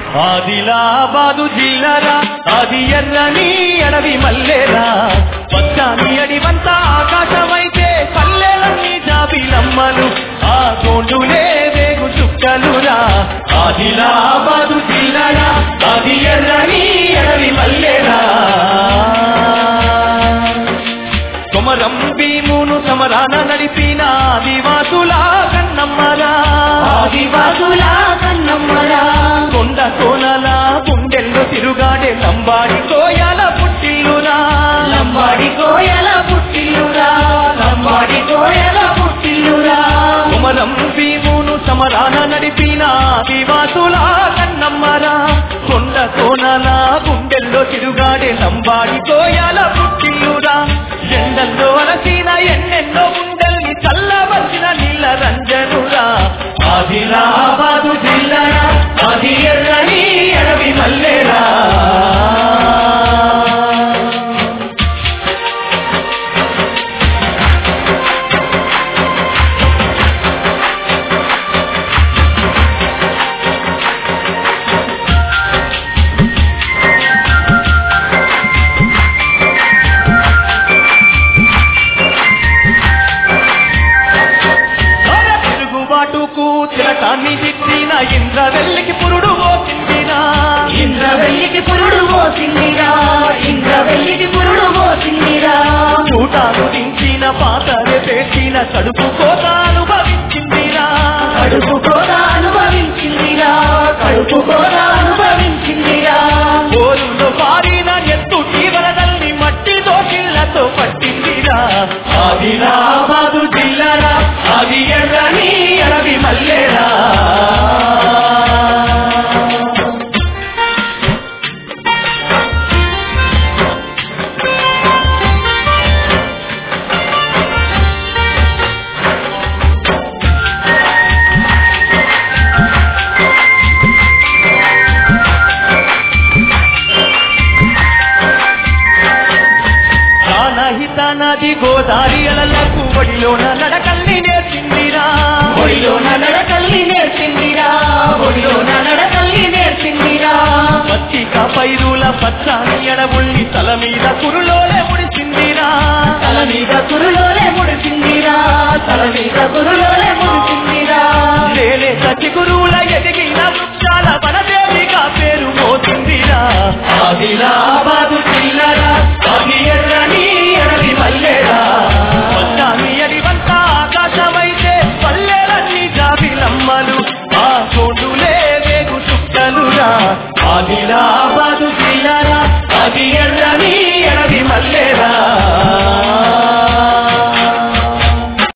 ఆదిలాబాదు జిల్లరా అది ఎర్రని అడవి మల్లెరా పచ్చని అడివంతా ఆకాశమైతే పల్లెలన్నీ జాబిలమ్మలు ఆ గోండులే వేగు చుక్కలురా ఆదిలాబాదు జిల్లరా అది ఎర్రని అడవి మల్లెరా కొమరం భీమును సమరాన నడిపిన ఆదివాసుల కన్నమ్మరా ఆదివాసుల కన్నమ్మరా కొండ కోనల గుండెల్లో తిరుగాడే లంబాడి కోయాల పుట్టిల్లురా లంబాడి కోయల పుట్టిల్లురా లంబాడి కోయల పుట్టిల్లురా కొమరం భీమును సమరాన నడిపిన ఆదివాసుల కన్నమ్మరా కొండ కోనల గుండెల్లో తిరుగాడే లంబాడి కోయాల పుట్టిల్లురా ఎండల్లో అలసిన ఎన్నెన్నో గుండెల్ని చల్లవలసిన నీళ్ళ రంజనురా ఆదిలాబాదు జిల్లరా అది ఎర్రని అడవి మల్లెరా అర తిరుగుబాటుకు తిలకాన్ని దిట్టిన ఇంద్రవెల్లికి పురుడు పోసిందిరా ఇంద్రవెల్లికి పురుడు పోసిందిరా ఇంద్రవెల్లికి పురుడు పోసిందిరా చూటాలు దించిన పాతరే పెట్టిన కడుపు కోత అనుభవించిందిరా కడుపు కోత అనుభవించిందిరా కడుపు కోత అనుభవించిందిరా పోరులో పారిన ఎత్తు తీవరదల్ని మట్టి దోషిళ్లతో పట్టిందిరా ఆదిలాబాదు జిల్లరా అది ఎర్రని అడవి మల్లెరా ప్రాణహిత నది గోదారి అలలకు ఒడిలోన నడకల్ని నేర్చిందిరా ఒడిలోన నడకల్లి నేర్చిందిరా ఒడిలోన నడకల్లి నేర్చిందిరా పచ్చిక పైరుల పచ్చని ఎడబుల్ని తల మీద కురులోనే ముడిచిందిరా తల మీద కురులోనే ముడిచిందిరా తల మీద కురులోనే ముడిచిందిరా లేలే సచి గురువుల ఎదిగిన వృక్షాల వనదేవిగా పేరు మోసిందిరా ఆదిలాబాదు జిల్లరా అది ఎర్రని ఎడవి మల్లెరా పచ్చాని అడివంతా ఆకాశమైతే పల్లెలన్నీ జాబిలమ్మలు ఆ చోటులే వేగు చుక్కలురా ఆదిలా